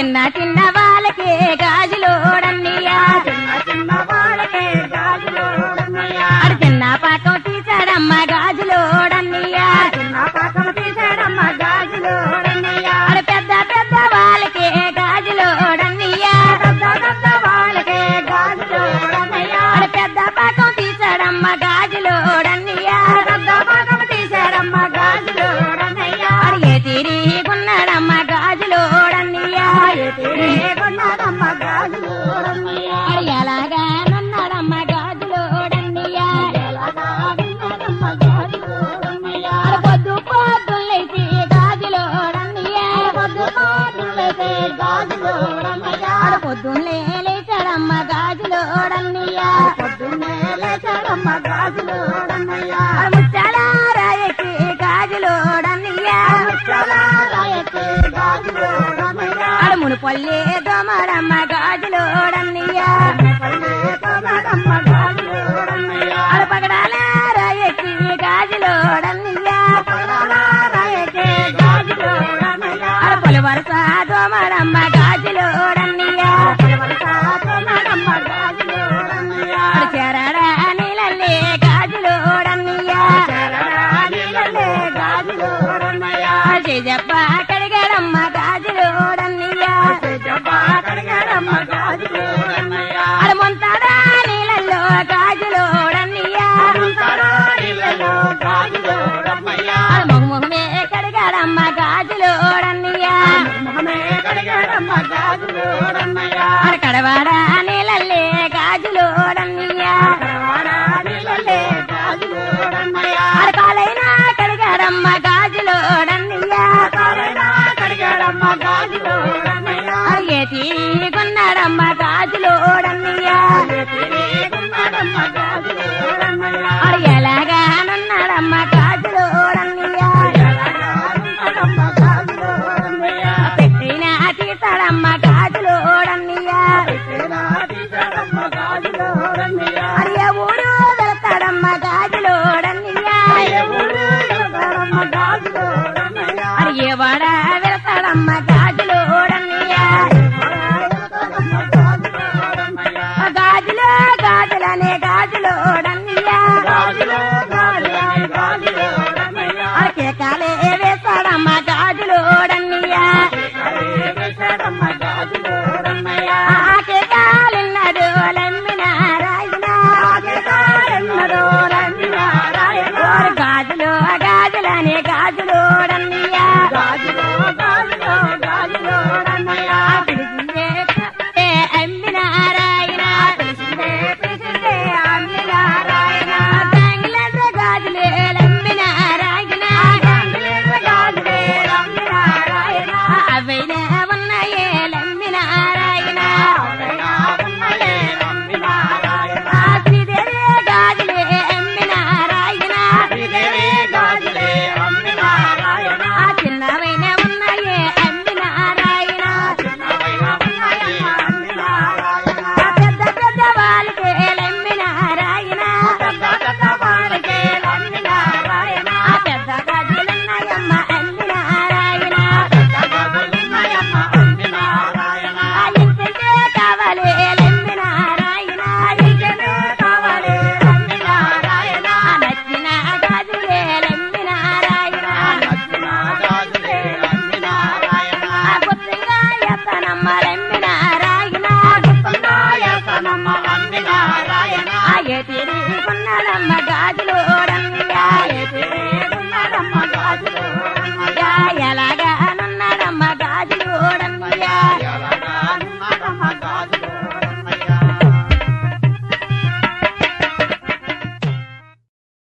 చిన్న చిన్న వాళ్ళకే గాజులోడన్నయ్యా చిన్న చిన్న వాళ్ళకే గాజులోడన్నయ్యా ఆడు చిన్న పాకం తీశాడమ్మ గాజులోడన్నయ్యా చిన్న పక్కన తీసాడమ్మ గాజులోడన్నయ్యా ఆడు పెద్ద పెద్ద వాళ్ళకే గాజులోడన్నయ్యా పెద్ద పెద్ద వాళ్ళకే గాజులోడన్నయ్యా ఆడు పెద్ద పాకం తీశాడమ్మ గాజులోడన్నయ్యా పెద్ద పక్కన తీసాడమ్మ గాజులోడన్నయ్యా ఆడు ఏ తిరిగున్నాడమ్మ గాజులోడన్నయ్యా తిరిగొన్నాడమ్మ గాజులోడన్నయ్యా ఆడు ఎలాగానున్నాడమ్మ గాజులోడన్నయ్యా ఎలాగా విన్నాడమ్మ గాజులోడన్నయ్యా ఆడు పొద్దు పొద్దులేసి గాజులోడన్నయ్యా పొద్దు పొద్దులైతే గాజులోడన్నయ్యా ఆడు పొద్దున్నే లేచాడమ్మ గాజులోడన్నయ్యా పొద్దున్నే లేచాడమ్మ గాజులోడన్నయ్యా ఆడు ముచ్చాల రాయకి గాజులోడన్నయ్యా చాలా రాయకి గాజులోడన్నయ్యా ఆడు మునుపొల్లే దోమడమ్మ గాజులోడన్నయ్యా పల్లె కొనడమ్మ గాజులోడన్నయ్యా ఆడు పగడాల రాయకి గాజులోడన్నయ్యా పగడాల రాయకి గాజులోడన్నయ్యా ఆడు పొలి వరుస దోమడమ్మ గాజులోడన్నయ్యా పలవరస కొనడమ్మ గాజులోడన్నయ్యా ఆడు చెరడా నీళ్ళల్లే గాజులోడన్నయ్యా శరణానిలలే గాజులోడన్నయ్యా ఆడు చెప్ప కడిగాడమ్మ గాజులోడన్నయ్యా జబ్బా కడిగాడమ్మ గాజులోడన్నయ్యా ఆడు మొంతాడా నీళ్ళల్లో గాజులోడన్నయ్యా నీళ్ళలో గాజులోడమ్మయ్యా ఆడు మొహముఖమే కడిగాడమ్మ గాజులోడన్నయ్యా మొహమే కడిగాడమ్మ గాజులోడన్నయ్యా ఆడు కడవాడా నీళ్ళల్లే గాజులోడన్నయ్యా కడవాడా నీళ్ళలే గాజులోడన్నయ్యా ఆడు కాలైనా కడిగాడమ్మ గాజులోడన్నయ్యా కాలైనా కడిగాడమ్మ గాజులోడన్నయ్యా ఆడు ఏ తీగున్నాడమ్మ గాజులోడన్నయ్యా తిరిగున్నాడమ్మ గాజులోడన్నయ్యా ఆడు ఎలాగానున్నాడమ్మ గాజులోడన్నయ్యా ఎలాగానున్నాడమ్మ గాజులోడన్నయ్యా పెట్టిన తీసాడమ్మ గాజులోడన్నయ్యా పెట్టినా తీశాడమ్మ గాజులోడన్నయ్యా ఆడు ఏ ఊరు వెళ్తాడమ్మ గాజులోడన్నయ్యా ఊరు వెళ్తాడమ్మ గాజులోడన్నయ్యా ఆడు ఏ వాడ వెళ్తాడమ్మ గాజులోడన్నయ్యా వెళ్తాడమ్మ గాజులోడన్నయ్యా ఆ గాజులో గాజులనే గాజులోడన్నయ్యా గాజులో గాజులని గాజులోడన్నయ్యా ఆడికే కాలే వేస్తాడమ్మ గాజులోడన్నయ్యా అరే వేశాడమ్మ గాజులోడన్నయ్యా ఆకే కాలిన్నడు లమ్మిన రాయిన ఆగేదారెన్నడో రంగినారాయణ ఓరి గాజులో గాజులనే గాజులోడన్నయ్యా గాజులో గాజులో గాజులోడన్నయ్యా పిలిచిందే ఏ అమ్మిన రాయిన పిలిచిందే పిలిచిందే అమ్మినారాయణ తాంగిలంత గాజులే లమ్మిన రాయిన రంగులేని గాజులే అమ్మినారాయణ అవైనా ఉన్నాయే లమ్మిన రాయిన అవైనా ఉన్నయే అమ్మినారాయణ శ్రీదేవి గాజులే అమ్మిన రాయిన శ్రీదేవి గాజులే అమ్మినారాయణ ఆ చిన్నవైన ఉన్నాయే అమ్మిన రాయిన చిన్నవైన ఉన్నయే అమ్మినారాయణ ఆ పెద్ద పెద్ద వాళ్ళకే లమ్మిన రాయిన పెద్ద పెద్ద వారికే అమ్మినారాయణ ఆ పెద్ద గాజులున్నాయమ్మ అమ్మిన రాయిన పెద్ద గాజులున్నయమ్మ అమ్మినారాయణ ఆ ఇంటికే కావాలి లమ్మిన రాయిన ఇంటికే కావాలి అమ్మినారాయణ ఆ నచ్చిన గాజులే లమ్మిన రాయిన నచ్చిన గాజులే అమ్మినారాయణ ఆ గుర్తంగా ఎత్తనమ్మ లమ్మిన రాయిన సంగాయతనమ్మ అమ్మినారాయణ ఆ ఎతిరి ఉన్నాడమ్మ